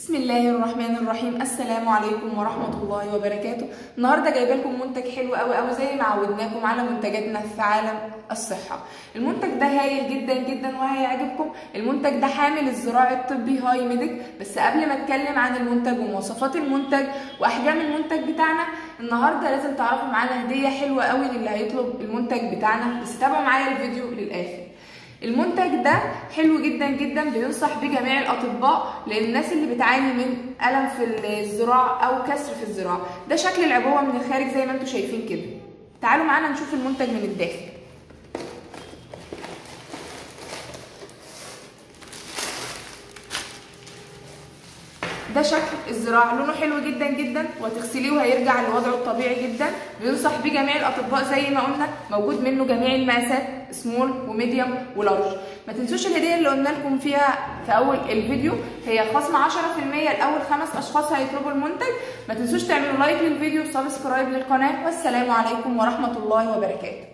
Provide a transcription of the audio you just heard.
بسم الله الرحمن الرحيم السلام عليكم ورحمة الله وبركاته النهاردة جايبه لكم منتج حلو قوي قوي زي ما عودناكم على منتجاتنا في عالم الصحة المنتج ده هايل جدا جدا وهيعجبكم المنتج ده حامل الزراعي الطبي هاي ميديك بس قبل ما اتكلم عن المنتج ومواصفات المنتج واحجام المنتج بتاعنا النهارده لازم تعرفوا معانا هدية حلوة قوي للي هيطلب المنتج بتاعنا بس تابعوا معايا الفيديو للآخر المنتج ده حلو جدا جدا بينصح بيه جميع الاطباء للناس اللي بتعاني من الم في الذراع او كسر في الذراع ده شكل العبوه من الخارج زي ما انتم شايفين كده تعالوا معانا نشوف المنتج من الداخل ده شكل الذراع لونه حلو جدا جدا وهتغسليه وهيرجع لوضعه الطبيعي جدا بينصح بيه جميع الاطباء زي ما قلنا موجود منه جميع المقاسات سمول وميديوم ولارج ما تنسوش الهديه اللي قلنا لكم فيها في اول الفيديو هي خصم 10% لاول خمس اشخاص هيطلبوا المنتج ما تنسوش تعملوا لايك للفيديو وسبسكرايب للقناه والسلام عليكم ورحمه الله وبركاته